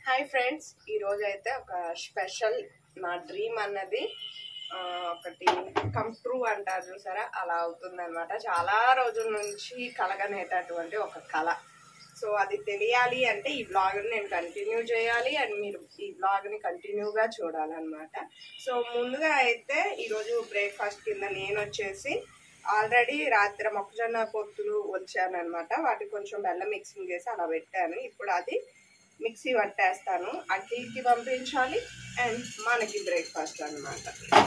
hi friends ఈ రోజు అయితే ఒక స్పెషల్ నా డ్రీమ్ అన్నది ఆ, ఒకటి కమ్ ట్రూ అంటారు చూసారా అలా అవుతుంది అనమాట చాలా రోజుల నుంచి కలగనేటటువంటి ఒక కళ సో అది తెలియాలి అంటే ఈ బ్లాగ్ నేను కంటిన్యూ చేయాలి అండ్ మీరు ఈ బ్లాగ్ని కంటిన్యూగా చూడాలన్నమాట సో ముందుగా అయితే ఈరోజు బ్రేక్ఫాస్ట్ కింద నేను వచ్చేసి ఆల్రెడీ రాత్రి మొక్కజొన్న పొత్తులు వచ్చానమాట వాటికి కొంచెం బెల్లం మిక్సింగ్ చేసి అలా పెట్టాను ఇప్పుడు అది మిక్సీ పట్టేస్తాను అఖిల్కి పంపించాలి అండ్ మనకి బ్రేక్ఫాస్ట్ అన్నమాట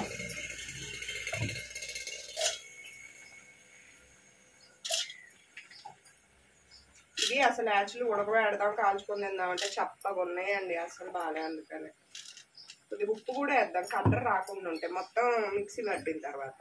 ఇది అసలు యాక్చువల్లీ ఉడకబెడదాం కాల్చుకొని తిందాం అంటే చప్పగా ఉన్నాయండి అసలు బాగా అందుకని కొద్దిగా ఉప్పు కూడా వేద్దాం కలర్ రాకుండా ఉంటాయి మొత్తం మిక్సీ పట్టిన తర్వాత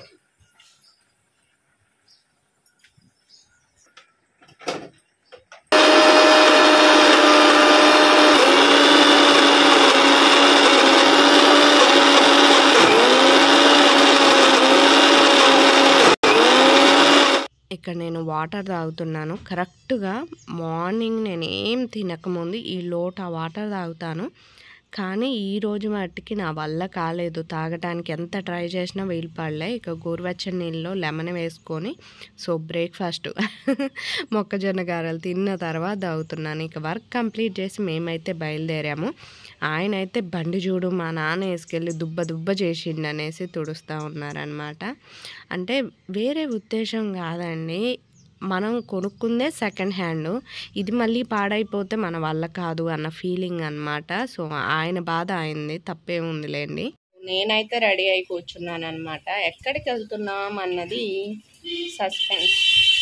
ఇక్కడ నేను వాటర్ తాగుతున్నాను కరెక్ట్గా మార్నింగ్ నేను ఏం తినకముందు ఈ లోట వాటర్ తాగుతాను కానీ ఈ రోజు మట్టుకి నా వల్ల కాలేదు తాగడానికి ఎంత ట్రై చేసినా వీలు పడలే ఇక గోరువెచ్చని నీళ్ళలో లెమన్ వేసుకొని సో బ్రేక్ఫాస్ట్ మొక్కజొన్న గారెలు తిన్న తర్వాత తాగుతున్నాను ఇక వర్క్ కంప్లీట్ చేసి మేమైతే బయలుదేరాము ఆయన అయితే బండి చూడు మా నాన్న వేసుకెళ్ళి దుబ్బ దుబ్బ చేసిండు అనేసి తుడుస్తూ ఉన్నారనమాట అంటే వేరే ఉద్దేశం కాదండి మనం కొనుక్కుందే సెకండ్ హ్యాండ్ ఇది మళ్ళీ పాడైపోతే మన వల్ల కాదు అన్న ఫీలింగ్ అన్నమాట సో ఆయన బాధ అయింది తప్పేముందిలేండి నేనైతే రెడీ అయి కూర్చున్నాను అనమాట ఎక్కడికి వెళ్తున్నాం అన్నది సస్పెన్స్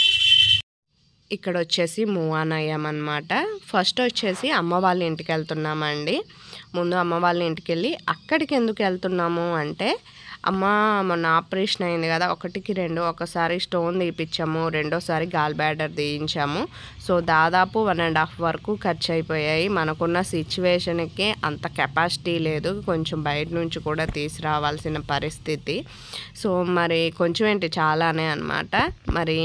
ఇక్కడ వచ్చేసి మూవ్ ఆన్ అయ్యామన్నమాట ఫస్ట్ వచ్చేసి అమ్మ వాళ్ళ ఇంటికి వెళ్తున్నామండి ముందు అమ్మ వాళ్ళ ఇంటికి వెళ్ళి అక్కడికి ఎందుకు వెళ్తున్నాము అంటే అమ్మ మొన్న ఆపరేషన్ అయింది కదా ఒకటికి రెండు ఒకసారి స్టోన్ తీపిచ్చాము రెండోసారి గాల్ బ్యాడర్ తీయించాము సో దాదాపు వన్ అండ్ హాఫ్ వరకు ఖర్చు అయిపోయాయి మనకున్న సిచ్యువేషన్కి అంత కెపాసిటీ లేదు కొంచెం బయట నుంచి కూడా తీసుకురావాల్సిన పరిస్థితి సో మరి కొంచెం ఏంటి చాలానే అనమాట మరి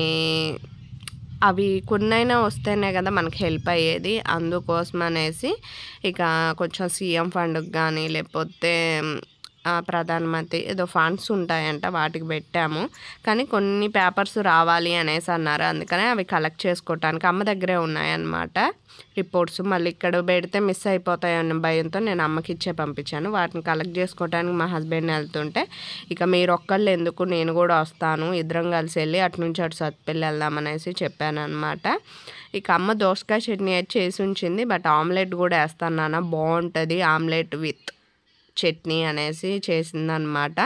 అవి కొన్నైనా వస్తేనే కదా మనకి హెల్ప్ అయ్యేది అందుకోసం అనేసి ఇక కొంచెం సీఎం ఫండ్కి కానీ లేకపోతే ఆ, ప్రధానమంత్రి ఏదో ఫండ్స్ ఉంటాయంట వాటికి పెట్టాము కానీ కొన్ని పేపర్స్ రావాలి అనేసి అన్నారు అందుకనే అవి కలెక్ట్ చేసుకోవటానికి అమ్మ దగ్గరే ఉన్నాయన్నమాట రిపోర్ట్స్ మళ్ళీ ఇక్కడ పెడితే మిస్ అయిపోతాయన్న భయంతో నేను అమ్మకి ఇచ్చే పంపించాను వాటిని కలెక్ట్ చేసుకోవడానికి మా హస్బెండ్ వెళ్తుంటే ఇక మీరు ఒక్కళ్ళు ఎందుకు నేను కూడా వస్తాను ఇద్దరం కలిసి వెళ్ళి అటు నుంచి అటు సత్తుపల్లి వెళ్దామనేసి చెప్పాను అనమాట ఇక అమ్మ దోసకాయ చట్నీ అయితే చేసి ఉంచింది బట్ ఆమ్లెట్ కూడా వేస్తాను నాన్న బాగుంటుంది ఆమ్లెట్ విత్ చట్నీ అనేసి చేసిందనమాట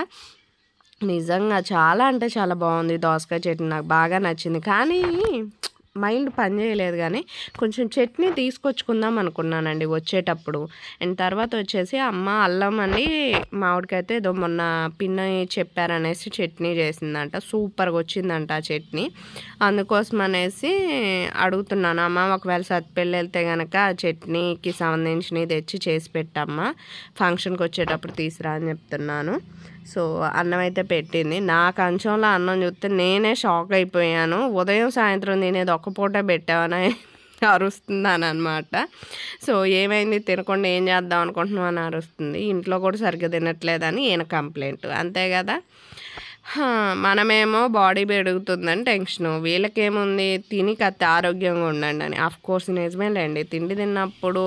నిజంగా చాలా అంటే చాలా బాగుంది దోసకాయ చట్నీ నాకు బాగా నచ్చింది కానీ మైండ్ పని చేయలేదు కానీ కొంచెం చట్నీ తీసుకొచ్చుకుందాం అనుకున్నానండి వచ్చేటప్పుడు అండ్ తర్వాత వచ్చేసి అమ్మ అల్లం అని మామిడికైతే ఏదో మొన్న పిన్న చెప్పారనేసి చట్నీ చేసిందంట సూపర్గా వచ్చిందంట ఆ చట్నీ అందుకోసం అనేసి అడుగుతున్నాను అమ్మ ఒకవేళ సత్పెళ్ళి వెళ్తే కనుక ఆ చట్నీకి సంబంధించినవి తెచ్చి చేసి పెట్టమ్మా ఫంక్షన్కి వచ్చేటప్పుడు తీసురా అని చెప్తున్నాను సో అన్నం అయితే పెట్టింది నా కంచంలో అన్నం చూస్తే నేనే షాక్ అయిపోయాను ఉదయం సాయంత్రం తినేది ఒక్క పూట పెట్టావని అరుస్తుందని అనమాట సో ఏమైంది తినకుండా ఏం చేద్దాం అనుకుంటున్నాం అని అరుస్తుంది ఇంట్లో కూడా సరిగ్గా తినట్లేదని ఈయన కంప్లైంట్ అంతే కదా హా, మనమేమో బాడీ పెరుగుతుందని టెన్షన్ వీళ్ళకేముంది తిని కత్తి ఆరోగ్యంగా ఉండండి అని ఆఫ్ కోర్స్ నిజమేలేండి తిండి తిన్నప్పుడు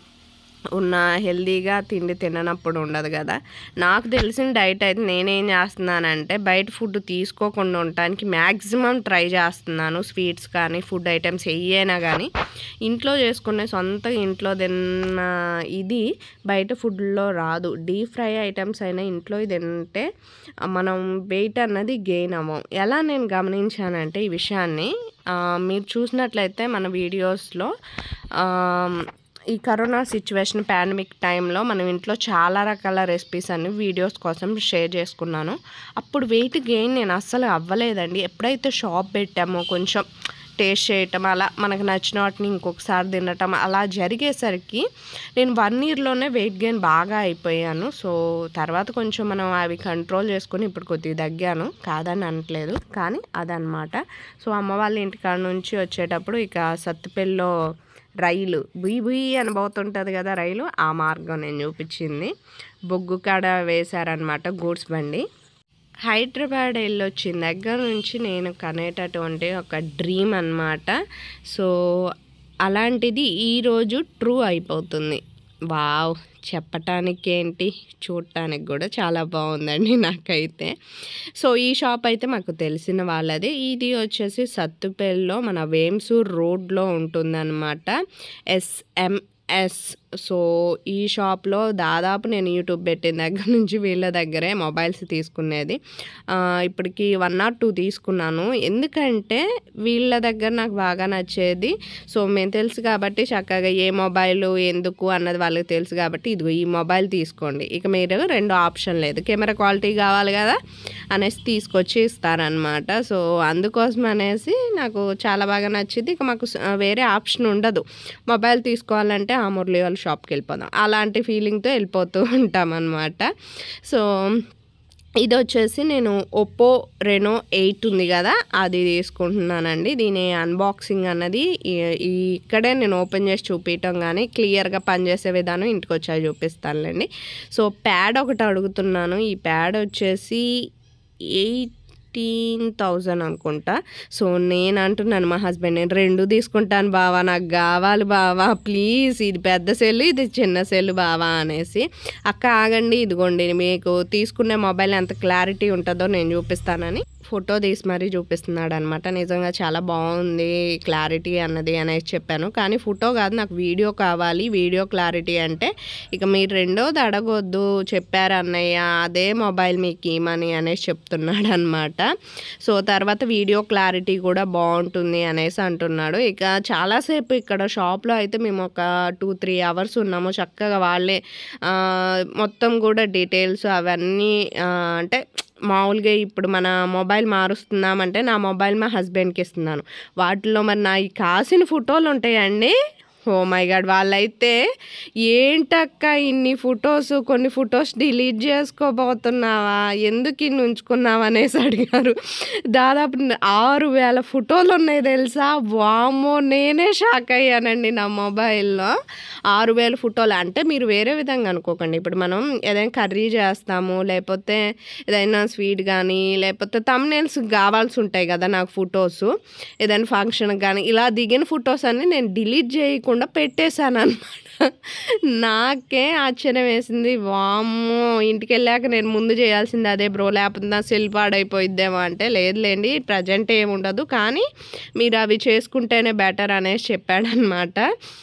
ఉన్న హెల్దీగా తిండి తిననప్పుడు ఉండదు కదా నాకు తెలిసిన డైట్ అయితే నేనేం చేస్తున్నానంటే బయట ఫుడ్ తీసుకోకుండా ఉండటానికి మ్యాక్సిమం ట్రై చేస్తున్నాను స్వీట్స్ కానీ ఫుడ్ ఐటమ్స్ ఏయైనా కానీ ఇంట్లో చేసుకునే సొంత ఇంట్లో తిన్న ఇది బయట ఫుడ్లో రాదు డీప్ ఫ్రై ఐటమ్స్ అయినా ఇంట్లో తింటే మనం వెయిట్ అన్నది గెయిన్ అవ్వం ఎలా నేను గమనించానంటే ఈ విషయాన్ని ఆ, మీరు చూసినట్లయితే మన వీడియోస్లో ఈ కరోనా సిచ్యువేషన్ పాండమిక్ టైంలో మనం ఇంట్లో చాలా రకాల రెసిపీస్ అన్ని వీడియోస్ కోసం షేర్ చేసుకున్నాను అప్పుడు వెయిట్ గెయిన్ నేను అస్సలు అవ్వలేదండి ఎప్పుడైతే షాప్ పెట్టామో కొంచెం టేస్ట్ చేయటం అలా మనకు నచ్చిన వాటిని ఇంకొకసారి తినటం అలా జరిగేసరికి నేను వన్ ఇయర్లోనే వెయిట్ గెయిన్ బాగా అయిపోయాను సో తర్వాత కొంచెం మనం అవి కంట్రోల్ చేసుకొని ఇప్పుడు కొద్దిగా తగ్గాను కాదని అనట్లేదు కానీ అదనమాట సో అమ్మ వాళ్ళ ఇంటికాడ నుంచి వచ్చేటప్పుడు ఇక సత్తుపల్లిలో రైలు బుయ్ బుయ్ అని పోతుంటుంది కదా రైలు ఆ మార్గం నేను చూపించింది బొగ్గు కాడ వేశారనమాట గూడ్స్ బండి హైదరాబాద్ వెళ్ళొచ్చిన దగ్గర నుంచి నేను కనేటటువంటి ఒక డ్రీమ్ అన్నమాట సో అలాంటిది ఈరోజు ట్రూ అయిపోతుంది వావ్ చెప్పటానికి ఏంటి చూడటానికి కూడా చాలా బాగుందండి నాకైతే సో ఈ షాప్ అయితే మాకు తెలిసిన వాళ్ళది ఇది వచ్చేసి సత్తుపల్లిలో మన వేమ్సూర్ రోడ్లో ఉంటుందన్నమాట ఎస్ఎంఎస్ సో ఈ షాప్లో దాదాపు నేను యూట్యూబ్ పెట్టిన దగ్గర నుంచి వీళ్ళ దగ్గరే మొబైల్స్ తీసుకునేది ఆ, ఇప్పటికి వన్ నాట్ టూ తీసుకున్నాను ఎందుకంటే వీళ్ళ దగ్గర నాకు బాగా నచ్చేది సో మేము తెలుసు కాబట్టి చక్కగా ఏ మొబైల్ ఎందుకు అన్నది వాళ్ళకి తెలుసు కాబట్టి ఇదిగో ఈ మొబైల్ తీసుకోండి ఇక మీరు రెండు ఆప్షన్ లేదు కెమెరా క్వాలిటీ కావాలి కదా అనేసి తీసుకొచ్చి ఇస్తారనమాట సో అందుకోసం అనేసి నాకు చాలా బాగా నచ్చింది ఇక మాకు స- వేరే ఆప్షన్ ఉండదు మొబైల్ తీసుకోవాలంటే ఆ మురళి వాళ్ళ షాప్కి వెళ్ళిపోదాం అలాంటి ఫీలింగ్తో వెళ్ళిపోతూ ఉంటాం అనమాట సో ఇది వచ్చేసి నేను ఒప్పో రెనో ఎయిట్ ఉంది కదా అది తీసుకుంటున్నానండి దీని అన్బాక్సింగ్ అన్నది ఈ- ఈ ఇక్కడే నేను ఓపెన్ చేసి చూపించటం కానీ క్లియర్గా పనిచేసే విధానం ఇంటికి వచ్చాక చూపిస్తానులేండి సో ప్యాడ్ ఒకటి అడుగుతున్నాను ఈ ప్యాడ్ వచ్చేసి ఎయిటీన్ థౌజండ్ అనుకుంటా సో నేను అంటున్నాను మా హస్బెండ్ నేను రెండు తీసుకుంటాను బావా నాకు కావాలి బావా ప్లీజ్ ఇది పెద్ద సెల్ ఇది చిన్న సెల్ బావా అనేసి అక్క ఆగండి ఇదిగోండి మీకు తీసుకునే మొబైల్ ఎంత క్లారిటీ ఉంటుందో నేను చూపిస్తానని ఫోటో తీసి మరీ చూపిస్తున్నాడు అనమాట నిజంగా చాలా బాగుంది క్లారిటీ అన్నది అనేసి చెప్పాను కానీ ఫోటో కాదు నాకు వీడియో కావాలి వీడియో క్లారిటీ అంటే ఇక మీరు రెండోది అడగొద్దు చెప్పారు అన్నయ్య అదే మొబైల్ మీకు ఇమని అనేసి చెప్తున్నాడు అనమాట సో తర్వాత వీడియో క్లారిటీ కూడా బాగుంటుంది అనేసి అంటున్నాడు ఇక చాలాసేపు ఇక్కడ షాప్లో అయితే మేము ఒక టూ త్రీ అవర్స్ ఉన్నాము చక్కగా వాళ్ళే ఆ, మొత్తం కూడా డీటెయిల్స్ అవన్నీ ఆ, అంటే మామూలుగా ఇప్పుడు మన మొబైల్ మారుస్తున్నామంటే నా మొబైల్ మా హస్బెండ్కి ఇస్తున్నాను వాటిలో మరి నా ఈ కాసిన ఫోటోలు ఉంటాయండి ఓ మై గాడ్ వాళ్ళైతే ఏంటక్క ఇన్ని ఫొటోస్ కొన్ని ఫొటోస్ డిలీట్ చేసుకోబోతున్నావా ఎందుకు ఇన్ని ఉంచుకున్నావా అనేసి అడిగారు దాదాపు ఆరు వేల ఫోటోలు ఉన్నాయి తెలుసా వామ్మో నేనే షాక్ అయ్యానండి నా మొబైల్లో ఆరు వేల ఫోటోలు అంటే మీరు వేరే విధంగా అనుకోకండి ఇప్పుడు మనం ఏదైనా కర్రీ చేస్తాము లేకపోతే ఏదైనా స్వీట్ కానీ లేకపోతే తమ్నేల్స్ కావాల్సి ఉంటాయి కదా నాకు ఫొటోస్ ఏదైనా ఫంక్షన్ కానీ ఇలా దిగిన ఫొటోస్ అన్ని నేను డిలీట్ చేయకుండా పెట్టేశాను అనమాట నాకే ఆశ్చర్యం వేసింది వామ్మో ఇంటికి వెళ్ళాక నేను ముందు చేయాల్సింది అదే బ్రో లేకపోతే నా సెల్ పాడైపోయిద్దేమో అంటే లేదులేండి ప్రజెంట్ ఏమి ఉండదు కానీ మీరు అవి చేసుకుంటేనే బెటర్ అనేసి చెప్పాడనమాట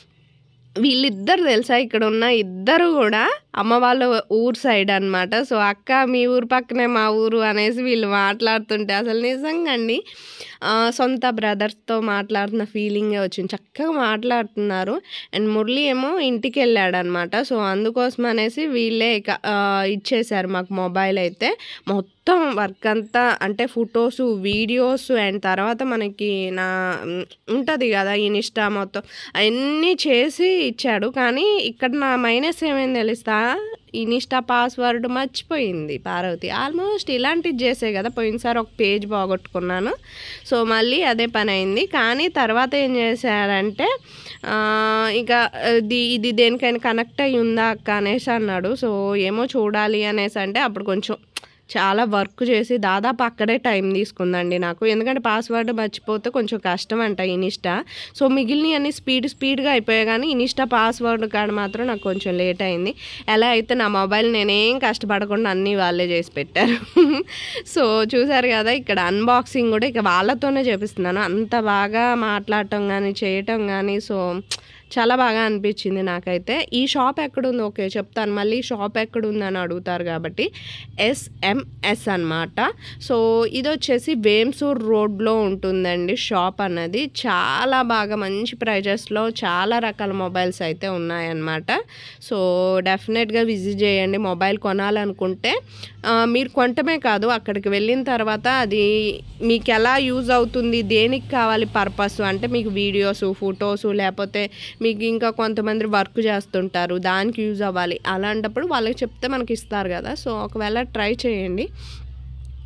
వీళ్ళిద్దరు తెలుసా ఇక్కడ ఉన్న ఇద్దరు కూడా అమ్మ వాళ్ళ ఊరు సైడ్ అన్నమాట సో అక్క మీ ఊరు పక్కనే మా ఊరు అనేసి వీళ్ళు మాట్లాడుతుంటే అసలు నిజంగా అండి ఆ, సొంత బ్రదర్స్తో మాట్లాడుతున్న ఫీలింగే వచ్చింది చక్కగా మాట్లాడుతున్నారు అండ్ మురళి ఏమో ఇంటికి వెళ్ళాడనమాట సో అందుకోసం అనేసి వీళ్ళే ఇక ఆ, ఇచ్చేశారు మాకు మొబైల్ అయితే మొత్తం వర్క్ అంతా అంటే ఫొటోస్ వీడియోస్ అండ్ తర్వాత మనకి నా ఉంటుంది కదా ఇన్స్టా మొత్తం అవన్నీ చేసి ఇచ్చాడు కానీ ఇక్కడ నా మైనస్ ఏమైంది తెలుస్తా ఇన్స్టా పాస్వర్డ్ మర్చిపోయింది పార్వతి ఆల్మోస్ట్ ఇలాంటివి చేసే కదా పోయినసారి ఒక పేజ్ పోగొట్టుకున్నాను సో మళ్ళీ అదే పని అయింది కానీ తర్వాత ఏం చేశారంటే ఆ, ఇక ఇది ఇది దేనికైనా కనెక్ట్ అయి ఉందా అక్క అనేసి అన్నాడు సో ఏమో చూడాలి అనేసి అంటే అప్పుడు కొంచెం చాలా వర్క్ చేసి దాదాపు అక్కడే టైం తీసుకుందండి నాకు ఎందుకంటే పాస్వర్డ్ మర్చిపోతే కొంచెం కష్టం అంట ఇనిస్టా సో మిగిలిన అన్ని స్పీడ్ స్పీడ్గా అయిపోయాయి కానీ ఇనిస్టా పాస్వర్డ్ కాడ మాత్రం నాకు కొంచెం లేట్ అయింది ఎలా అయితే నా మొబైల్ నేనేం కష్టపడకుండా అన్నీ వాళ్ళే చేసి పెట్టారు సో చూసారు కదా ఇక్కడ అన్బాక్సింగ్ కూడా ఇక వాళ్ళతోనే చేపిస్తున్నాను అంత బాగా మాట్లాడటం కానీ చేయటం కానీ సో చాలా బాగా అనిపించింది నాకైతే ఈ షాప్ ఎక్కడుంది ఓకే చెప్తాను మళ్ళీ షాప్ ఎక్కడుంది అని అడుగుతారు కాబట్టి ఎస్ఎంఎస్ అన్నమాట సో ఇది వచ్చేసి వేమ్సూర్ రోడ్లో ఉంటుందండి షాప్ అన్నది చాలా బాగా మంచి ప్రైజెస్లో చాలా రకాల మొబైల్స్ అయితే ఉన్నాయన్నమాట సో డెఫినెట్గా విజిట్ చేయండి మొబైల్ కొనాలనుకుంటే ఆ, మీరు కొనటమే కాదు అక్కడికి వెళ్ళిన తర్వాత అది మీకు ఎలా యూజ్ అవుతుంది దేనికి కావాలి పర్పస్ అంటే మీకు వీడియోస్ ఫొటోస్ లేకపోతే మీకు ఇంకా కొంతమంది వర్క్ చేస్తుంటారు దానికి యూజ్ అవ్వాలి అలాంటప్పుడు వాళ్ళకి చెప్తే మనకి ఇస్తారు కదా సో ఒకవేళ ట్రై చేయండి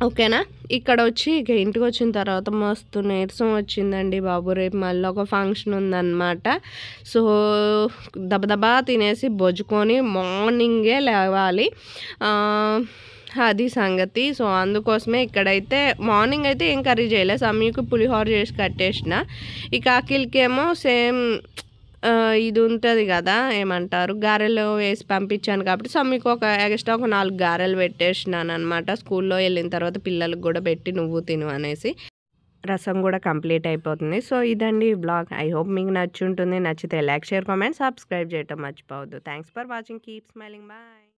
ఓకేనా ఇక్కడ వచ్చి ఇక ఇంటికి వచ్చిన తర్వాత మస్తు నీరసం వచ్చిందండి బాబు రేపు మళ్ళీ ఒక ఫంక్షన్ ఉందన్నమాట సో దబదబా తినేసి బొజ్జుకొని మార్నింగే లేవాలి ఆ, అది సంగతి సో అందుకోసమే ఇక్కడైతే మార్నింగ్ అయితే ఏం కర్రీ చేయలేదు సమ్మీకి పులిహోర చేసి కట్టేసిన ఇక అఖిల్కేమో సేమ్ ఆ, ఇది ఉంటుంది కదా ఏమంటారు గారెలు వేసి పంపించాను కాబట్టి సో మీకు ఒక ఎక్స్ట్రా ఒక నాలుగు గారెలు పెట్టేసినాను అనమాట స్కూల్లో వెళ్ళిన తర్వాత పిల్లలకు కూడా పెట్టి నువ్వు తిను అనేసి రసం కూడా కంప్లీట్ అయిపోతుంది సో ఇదండి బ్లాగ్ ఐ హోప్ మీకు నచ్చి ఉంటుంది నచ్చితే లైక్ షేర్ కామెంట్ సబ్స్క్రైబ్ చేయటం మర్చిపోవద్దు thanks for watching keep smiling bye